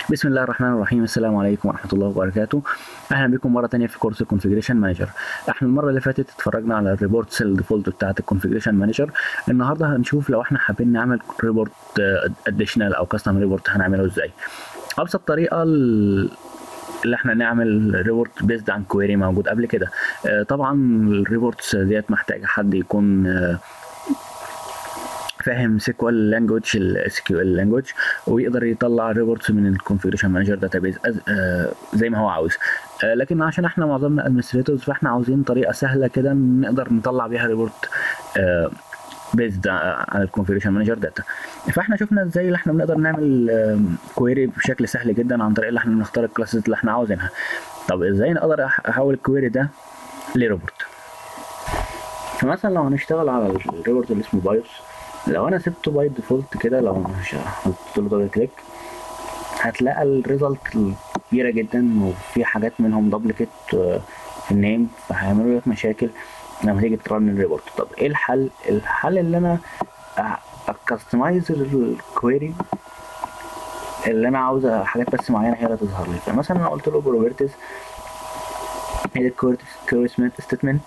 بسم الله الرحمن الرحيم السلام عليكم ورحمة الله وبركاته أهلا بكم مرة تانية في كورس الكونفيجريشن مانجر احنا المرة اللي فاتت اتفرجنا على الريبورتس الديفولت بتاعة الكونفيجريشن مانجر النهاردة هنشوف لو احنا حابين نعمل ريبورت اديشنال أو كاستم ريبورت هنعمله ازاي أبسط طريقة ال- اللي احنا نعمل ريبورت بيزد عن كويري موجود قبل كده آه، طبعا الريبورتس ديت محتاجة حد يكون آه، فاهم سيكوال لانجوج الاس كيو ال لانجوج ويقدر يطلع ريبورتس من الكونفيجريشن مانجر داتابيز زي ما هو عاوز آه، لكن عشان احنا معظمنا ادمنستريتورز فاحنا عاوزين طريقه سهله كده نقدر نطلع بيها ريبورت بيزد على الكونفيجريشن مانجر داتا فاحنا شفنا ازاي اللي احنا بنقدر نعمل كويري بشكل سهل جدا عن طريق اللي احنا بنختار الكلاسز اللي احنا عاوزينها طب ازاي نقدر أح- احول الكويري ده لريبورت فمثلا لو هنشتغل على الريبورت اللي اسمه بايوس لو انا سبته باي ديفولت كده لو مش حطيت له دبل كليك هتلاقي الريزلت كبيره جدا وفي حاجات منهم دبليكيت في النيم فهيعملوا لك مشاكل لما تيجي ترن الريبورت طب ايه الحل الحل اللي انا اكستمايز الكويري اللي انا عاوز حاجات بس معينه هي اللي تظهر لي فمثلا انا قلت له بروبرتيز هي الكويري ستيتمنت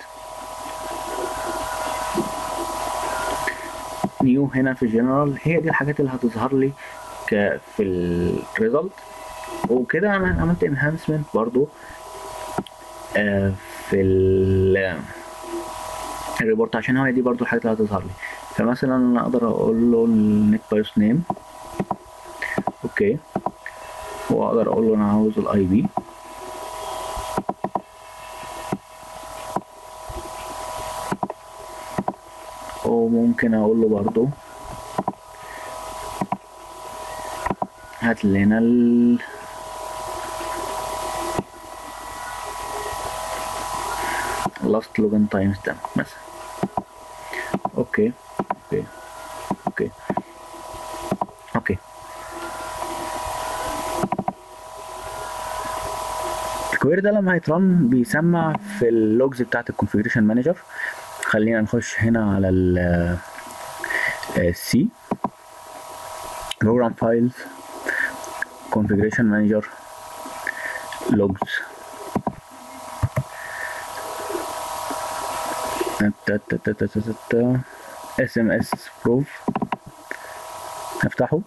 نيو هنا في الجنرال هي دي الحاجات اللي هتظهر لي ك في الريزلت وكده انا عملت انهانسمنت برضو آه في ال الريبورت عشان هو دي برضو الحاجات اللي هتظهر لي فمثلا انا اقدر اقول له النت بايوس نيم اوكي واقدر اقول له انا عاوز الاي بي وممكن اقول له برضو هات لنا ال last login time stamp مثلا اوكي اوكي اوكي اوكي الكويري ده لما هيترن بيسمع في اللوجز بتاعت الكونفيجريشن مانجر خلينا نخش هنا على ال السي program files configuration manager logs sms proof هفتحه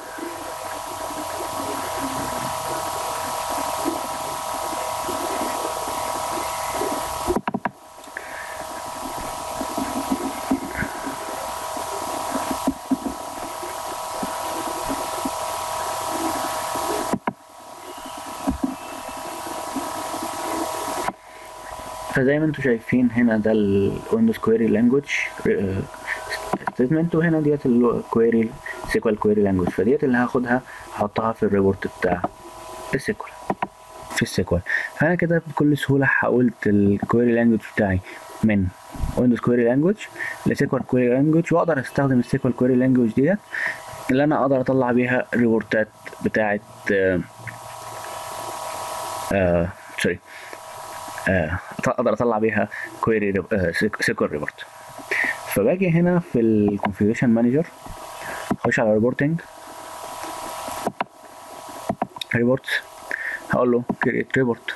فزي ما انتم شايفين هنا ده الويندوز كويري لانجوج ستيتمنت وهنا ديت الكويري سيكوال كويري لانجوج فديت اللي هاخدها احطها في الريبورت بتاع السيكوال في السيكوال فانا كده بكل سهوله حولت الكويري لانجوج بتاعي من ويندوز كويري لانجوج لسيكوال كويري لانجوج واقدر استخدم السيكوال كويري لانجوج ديت اللي انا اقدر اطلع بيها ريبورتات بتاعه آه آه سوري آه، اقدر اطلع بيها كويري سيكوال ريبورت فباجي هنا في الكونفيجريشن مانجر اخش على ريبورتنج ريبورتس هقول له كريت ريبورت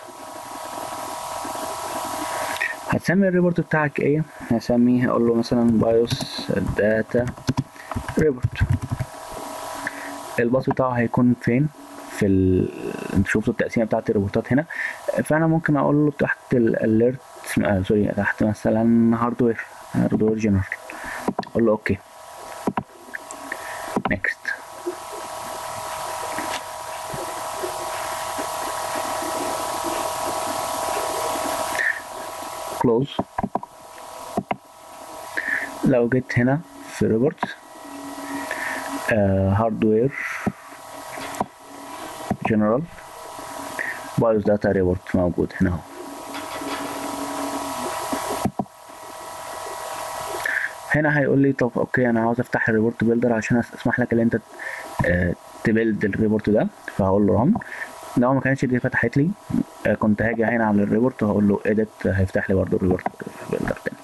هتسمي الريبورت بتاعك ايه هسميه هقول له مثلا بايوس داتا ريبورت الباص بتاعه هيكون فين في ال... انتوا شفتوا التقسيمه بتاعت الريبورتات هنا فانا ممكن اقول له تحت الاليرت آه سوري تحت مثلا هاردوير هاردوير جنرال اقول له اوكي نيكست كلوز لو جيت هنا في ريبورت هاردوير جنرال بايوس داتا ريبورت موجود هنا اهو هنا هيقول لي طب اوكي انا عاوز افتح الريبورت بيلدر عشان اسمح لك ان انت آه، تبيلد الريبورت ده فهقول له ران لو ما كانتش دي فتحت لي آه، كنت هاجي هنا على الريبورت وهقول له اديت هيفتح لي برضه الريبورت بيلدر تاني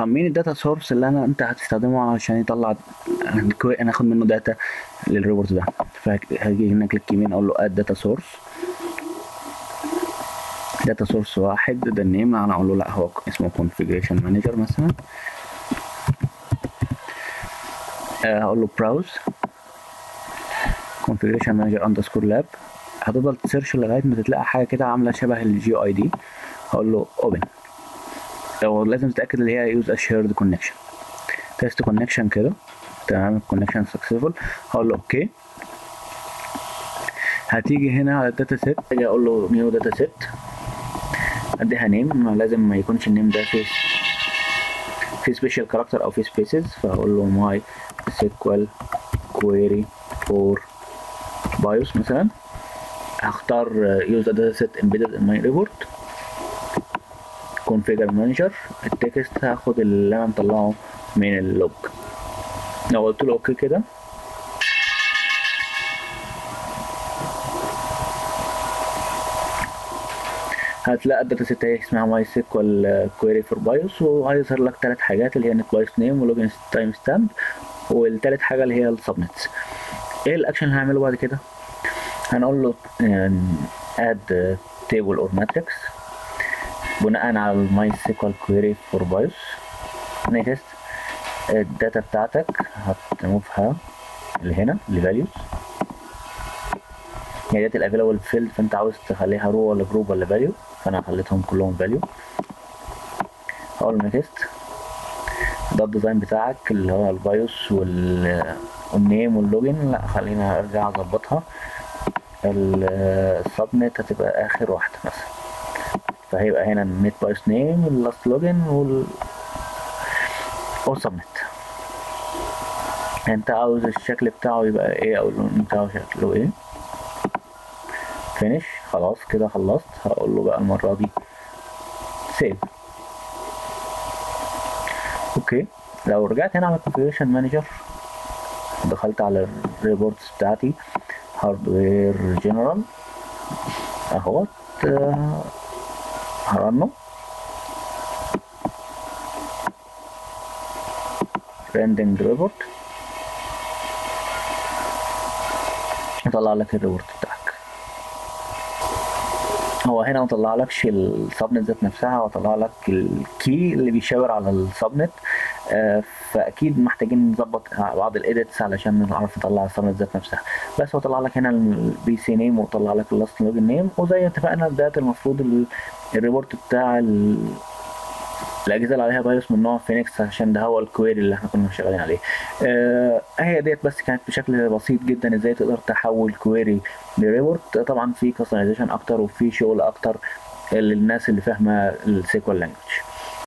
طب مين الداتا سورس اللي انا انت هتستخدمه عشان يطلع انا اخد منه داتا للريبورت ده فهاجي هنا كليك يمين اقول له اد داتا سورس داتا سورس واحد ده النيم انا اقول له لا هو اسمه configuration مانجر مثلا هقول له براوز configuration manager underscore lab هتفضل تسيرش لغايه ما تلاقي حاجه كده عامله شبه الجي اي دي هقول له اوبن لو لازم تتاكد اللي هي يوز اشيرد كونكشن تيست كونكشن كده تمام الكونكشن سكسسفول هقول له اوكي هتيجي هنا على الداتا سيت اجي اقول له نيو داتا سيت اديها نيم لازم ما يكونش النيم ده في في سبيشال كاركتر او في سبيسز فهقول له ماي سيكوال كويري فور بايوس مثلا هختار يوز داتا سيت امبيدد ان ماي ريبورت configure manager التكست هاخد اللي انا مطلعه من اللوج لو قلت له اوكي كده هتلاقي الداتا سيت اهي اسمها ماي سيكوال كويري فور بايوس وهيظهر لك ثلاث حاجات اللي هي نت بايوس نيم ولوجن تايم ستامب والتالت حاجه اللي هي السبنتس ايه الاكشن اللي هعمله بعد كده هنقول له اد تيبل اور ماتريكس بناء على الماي سيكوال كويري فور بايوس نيكست الداتا بتاعتك هتموفها اللي هنا لفاليوز هي ديت الافيلابل فيلد فانت عاوز تخليها رو ولا جروب ولا فاليو فانا خليتهم كلهم فاليو هقول نيكست ده الديزاين بتاعك اللي هو البايوس وال والنيم واللوجن لا خلينا ارجع اظبطها السبنت هتبقى اخر واحده مثلا فهيبقى هنا النت بايوس نيم اللاست لوجن وال والسبنت انت عاوز الشكل بتاعه يبقى ايه او اللون بتاعه شكله ايه فينيش خلاص كده خلصت هقول له بقى المره دي سيف اوكي لو رجعت هنا على configuration مانجر دخلت على الريبورتس بتاعتي هاردوير جنرال اهوت هرنه rending ريبورت يطلع لك الريبورت بتاعك هو هنا ما طلعلكش السبنت ذات نفسها هو طلع لك الكي اللي بيشاور على السبنت آه فاكيد محتاجين نظبط بعض الايديتس علشان نعرف نطلع السبنت ذات نفسها بس هو طلع لك هنا البي سي نيم وطلع لك اللاست لوجن نيم وزي ما اتفقنا ده المفروض الريبورت بتاع الاجهزه اللي عليها بايوس من نوع فينيكس عشان ده هو الكويري اللي احنا كنا شغالين عليه آه هي ديت بس كانت بشكل بسيط جدا ازاي تقدر تحول كويري لريبورت طبعا في كاستمايزيشن اكتر وفي شغل اكتر للناس اللي فاهمه السيكوال لانجوج